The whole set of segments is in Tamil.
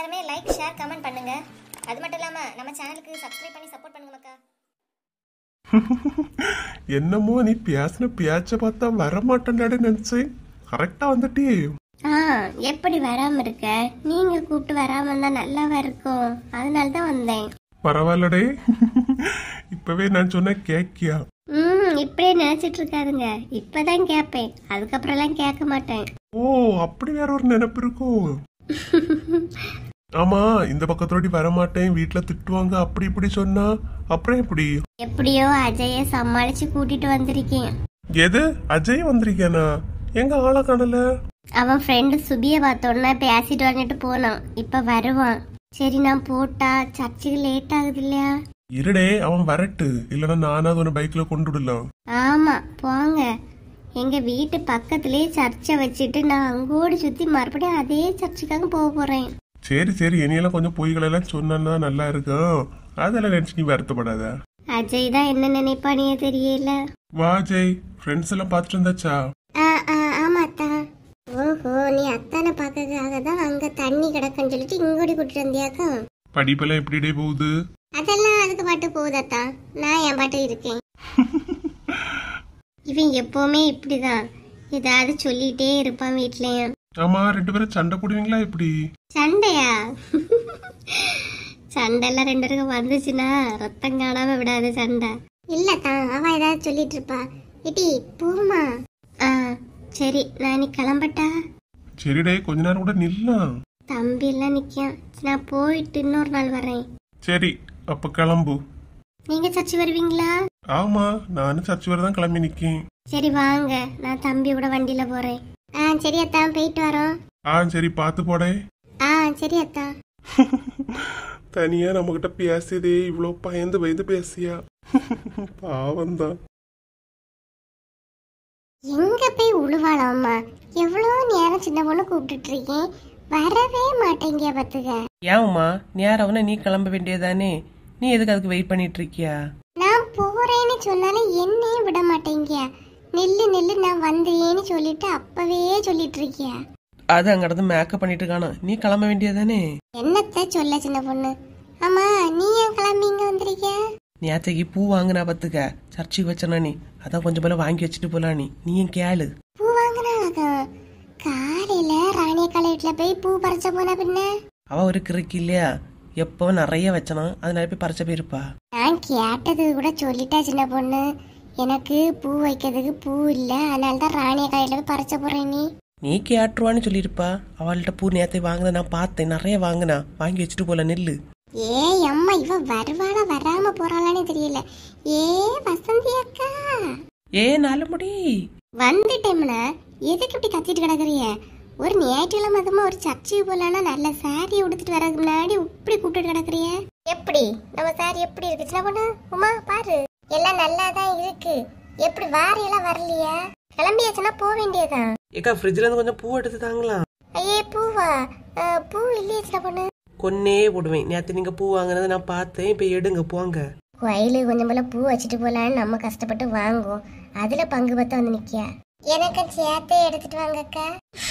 எல்லாருமே லைக் ஷேர் கமெண்ட் பண்ணுங்க அது மட்டும் இல்லாம நம்ம சேனலுக்கு சப்ஸ்கிரைப் பண்ணி சப்போர்ட் பண்ணுங்க மக்கா என்னமோ நீ பேசின பேச்ச பார்த்தா வரமாட்டேன்டாடு நினைச்சேன் கரெக்டா வந்துட்டே ஆ எப்படி வராம இருக்க நீங்க கூப்பிட்டு வராம இருந்தா நல்லாவா இருக்கும் அதனால தான் வந்தேன் பரவாயில்லடே இப்பவே நான் சொன்ன கேக்கியா ம் இப்படியே நினைச்சிட்டு இருக்காதுங்க இப்பதான் கேட்பேன் அதுக்கப்புறம்லாம் கேட்க மாட்டேன் ஓ அப்படி வேற ஒரு நினைப்பு இருக்கும் ஆமா இந்த பக்கத்தோடி வரமாட்டேன் வீட்டுல திட்டுவாங்க அப்படி இப்படி சொன்னா அப்புறம் எப்படி எப்படியோ அஜய சமாளிச்சு கூட்டிட்டு வந்திருக்கேன் எது அஜய் வந்திருக்கேனா எங்க ஆளை காணல அவன் ஃப்ரெண்டு சுபிய பார்த்தோன்னா பேசிட்டு வந்துட்டு போனான் இப்ப வருவான் சரி நான் போட்டா சர்ச்சுக்கு லேட் ஆகுது இல்லையா இருடே அவன் வரட்டு இல்லைன்னா நானாவது ஒன்று பைக்ல கொண்டு விடலாம் ஆமா போங்க எங்க வீட்டு பக்கத்திலேயே சர்ச்சை வச்சுட்டு நான் அங்கோடி சுத்தி மறுபடியும் அதே சர்ச்சுக்காக போக போறேன் சரி சரி இனியெல்லாம் கொஞ்சம் பொய்களெல்லாம் சொன்னா நல்லா இருக்கும் அதெல்லாம் நினைச்சு நீ வருத்தப்படாத அஜய் தான் என்ன நினைப்பானே தெரியல வா ஜெய் ஃப்ரெண்ட்ஸ் எல்லாம் பார்த்துட்டு வந்தாச்சா ஆ ஆ ஆமா அத்தா ஓஹோ நீ அத்தானை பார்க்கறதுக்காக தான் அங்க தண்ணி கிடக்குன்னு சொல்லிட்டு இங்கோடி கூட்டிட்டு வந்தியாக்கா படிப்பெல்லாம் எப்படிடே போகுது அதெல்லாம் அதுக்கு பாட்டு போகுது அத்தா நான் என் பாட்டு இருக்கேன் இவன் எப்பவுமே இப்படிதான் ஏதாவது சொல்லிட்டே இருப்பான் வீட்லயும் ஆமா ரெண்டு பேரும் சண்டை போடுவீங்களா எப்படி சண்டையா சண்டைலாம் ரெண்டு பேருக்கும் வந்துச்சுன்னா ரத்தம் காணாம விடாது சண்டை இல்லத்தான் அவ ஏதாவது சொல்லிட்டு இருப்பா இட்டி போமா ஆ சரி நான் நீ கிளம்பட்டா சரிடே கொஞ்ச நேரம் கூட நில்லாம் தம்பி எல்லாம் நிக்கான் நான் போயிட்டு இன்னொரு நாள் வரேன் சரி அப்ப கிளம்பு நீங்க சர்ச்சு வருவீங்களா ஆமா நானும் சர்ச் வரை தான் கிளம்பி நிக்கேன் சரி வாங்க நான் தம்பியோட வண்டியில போறேன் ஆ சரி அத்தா போயிட்டு வரோம் ஆ சரி பார்த்து போடே ஆ சரி அத்தா தனியா நம்ம கிட்ட பேசியதே இவ்வளோ பயந்து பயந்து பேசியா பாவம்தான் எங்க போய் உழுவாளாம்மா எவ்வளோ நேரம் சின்ன பொண்ணு கூப்பிட்டுட்டு இருக்கேன் வரவே மாட்டேங்க பத்துக்க ஏம்மா நேரம்னா நீ கிளம்ப வேண்டியதானே நீ எதுக்கு அதுக்கு வெயிட் பண்ணிட்டு இருக்கியா நான் போறேன்னு சொன்னாலும் என்னையே விட மாட்டேங்க நில்லு நில்லு நான் வந்தேன்னு சொல்லிட்டு அப்பவே சொல்லிட்டு இருக்கியா அது அங்கிடந்து மேக்கப் பண்ணிட்டு இருக்கானா நீ கிளம்ப வேண்டியதானே என்னத்த சொல்ல சின்ன பொண்ணு ஆமா நீ ஏன் கிளம்பி இங்க வந்திருக்க நேத்தைக்கு பூ வாங்கினா பத்துக்க சர்ச்சுக்கு வச்சனா நீ அதான் கொஞ்சம் போல வாங்கி வச்சுட்டு போலாம் நீ நீ ஏன் கேளு பூ வாங்கினாங்க காலையில ராணிய வீட்டுல போய் பூ பறிச்ச போன பின்ன அவ ஒரு கிறுக்கு இல்லையா எப்பவும் நிறைய வச்சனா அதனால போய் பறிச்ச போயிருப்பா நான் கேட்டது கூட சொல்லிட்டா சின்ன பொண்ணு எனக்கு பூ வைக்கிறதுக்கு பூ இல்ல அதனால தான் ராணிய காலையில போய் பறிச்ச போறேன் நீ நீ கேட்டுருவான்னு சொல்லியிருப்பா அவள்கிட்ட பூ நேத்தை வாங்கின நான் பார்த்தேன் நிறைய வாங்கினா வாங்கி வச்சுட்டு போல நில்லு ஏய் அம்மா இவ வருவாளா வராம போறாளான்னு தெரியல ஏ வசந்தி அக்கா ஏ நல்ல முடி வந்துட்டேம்னா எதுக்கு இப்படி கத்திட்டு கிடக்குறிய ஒரு ஞாயிற்றுக்கிழமை அதுமா ஒரு சர்ச்சுக்கு போலான்னா நல்ல சாரி உடுத்துட்டு வரதுக்கு முன்னாடி இப்படி கூப்பிட்டு கிடக்குறிய எப்படி நம்ம சாரி எப்படி இருக்கு சின்ன பொண்ணு உமா பாரு எல்லாம் நல்லா தான் இருக்கு எப்படி வாரியெல்லாம் வரலையா கிளம்பியாச்சுன்னா போக வேண்டியதான் ஏக்கா ஃப்ரிட்ஜ்ல இருந்து கொஞ்சம் பூ எடுத்து தாங்களா ஐயே பூவா அஹ், பூ இல்லையே சின்ன பொண்ணு கொன்னே போடுவேன் நேத்து நீங்க பூ வாங்கினதை நான் பார்த்தேன் இப்ப எடுங்க போங்க கோயிலுக்கு கொஞ்சம் போல பூ வச்சுட்டு போலான்னு நம்ம கஷ்டப்பட்டு வாங்குவோம் அதுல பங்கு பத்த வந்து நிக்கியா எனக்கு சேர்த்தே எடுத்துட்டு வாங்கக்கா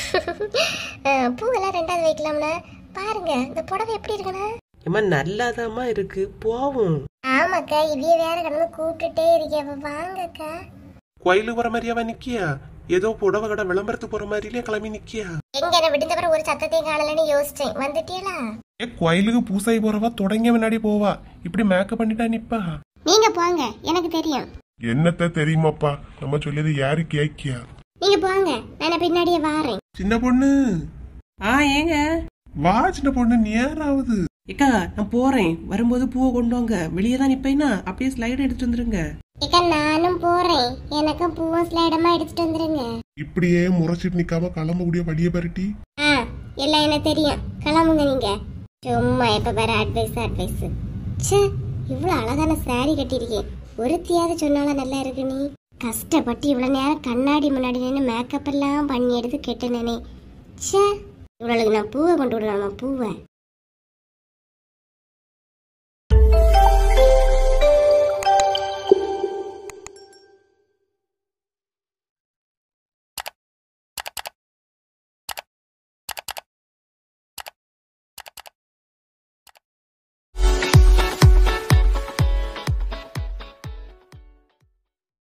அஹ், பூவெல்லாம் ரெண்டாவது வைக்கலாம்னா பாருங்க இந்த புடவை எப்படி இருக்குண்ணா ஏமா நல்லாதாம்மா இருக்கு போவோம் ஆமாக்கா இதையே வேற கடந்து கூப்பிட்டுட்டே இருக்கே அப்ப வாங்கக்கா கோயிலுக்கு போற மாதிரியாவா நிக்கியா ஏதோ புடவை கடை விளம்பரத்துக்கு போற மாதிரிலே கிளம்பி நிக்கியா எங்க என்ன விடுந்த பிறகு ஒரு சத்தத்தையும் காணலன்னு யோசிச்சேன் வந்துட்டீங்களா ஏ கோயிலுக்கு பூசாரி போறவா தொடங்க முன்னாடி போவா இப்படி மேக்கப் பண்ணிட்டா நிப்பா நீங்க போங்க எனக்கு தெரியும் என்னத்த தெரியுமாப்பா நம்ம சொல்லியது யாரு கேக்கியா நீங்க போங்க நான் பின்னாடியே வாரேன் சின்ன பொண்ணு ஆ ஏங்க வா சின்ன பொண்ணு நேராவது ஏக்கா நான் போறேன் வரும்போது பூவை கொண்டு வாங்க வெளியே தான் நிப்பேனா அப்படியே ஸ்லைடு எடுத்துட்டு வந்துருங்க இக்கா நானும் போறேன் எனக்கும் பூவும் ஸ்லைடமா எடுத்துட்டு வந்துருங்க இப்படியே முறைச்சிட்டு நிக்காம கிளம்பக்கூடிய வழிய பரட்டி ஆ எல்லாம் எனக்கு தெரியும் கிளம்புங்க நீங்க சும்மா எப்ப பாரு அட்வைஸ் அட்வைஸ் ச்சே இவ்வளவு அழகான saree கட்டியிருக்கேன் ஒருத்தியாவது சொன்னாலும் நல்லா இருக்கு நீ கஷ்டப்பட்டு இவ்வளவு நேரம் கண்ணாடி முன்னாடி நின்று மேக்கப் எல்லாம் பண்ணி எடுத்து கெட்டுனேனே ச்சே இவ்வளவுக்கு நான் பூவை கொண்டு விடலாமா பூவை